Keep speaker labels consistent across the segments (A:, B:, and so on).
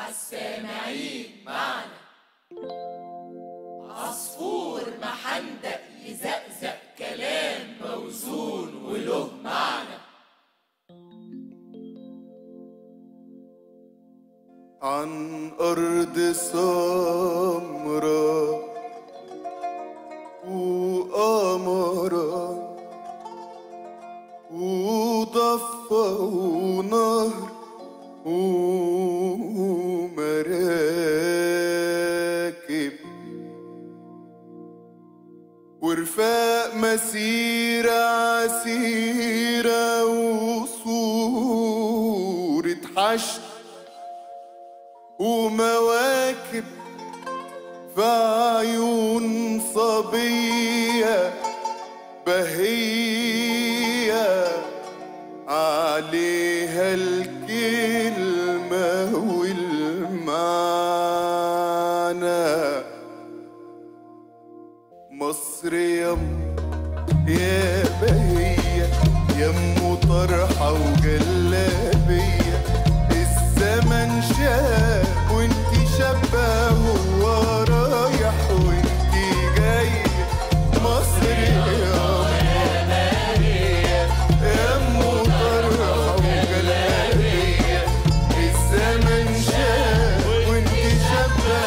A: عالسامعين معنا عصفور محندق يزقزق كلام موزون وله معنى
B: عن أرض سمراء وقمرة وضفة ونهر ومراكب ورفاق مسيرة عسيرة وصورة حشد ومواكب في عيون صبية بهية عليها الكلمة والمعنى مصر يم يا بهية يم طرحة وجلابية الزمن شاب وانت شابة هو رايح وانت جاي مصر يا يم طرحة وجلابية الزمن شاب وانت شابة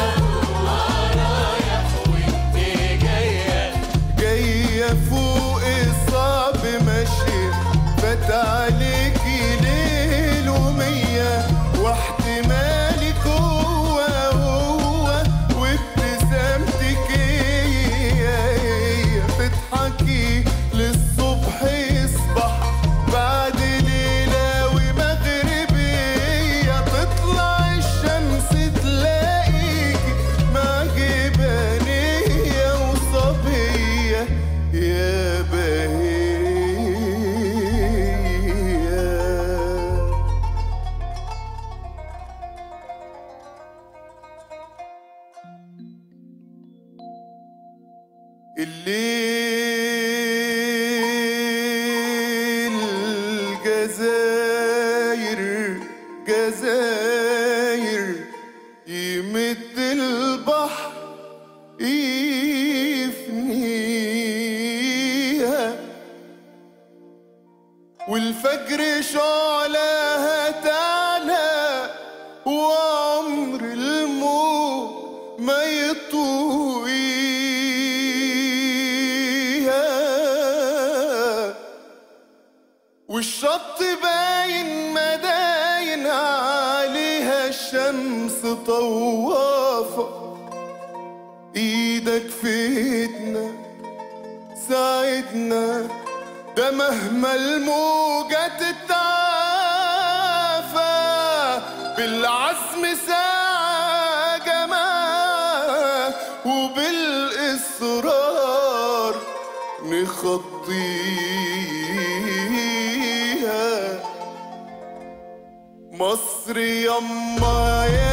B: جاية فوق الصعب ماشية فات عليكي ليل ومية واحتمالك هو هو وابتسامتك هي هي تضحكي للصبح يصبح بعد ليلة ومغربية تطلع الشمس تلاقيكي مع جبانية وصبية يا بهية الليل جزاير جزاير يمد البحر يفنيها والفجر شعلها تعلى وعمر الموت ما يطويها والشط باين مداين عليها الشمس طوافة ايدك في ايدنا ساعدنا ده مهما الموجة تتعافى بالعزم ساعة جماعة وبالإصرار نخطيها مصر يما يا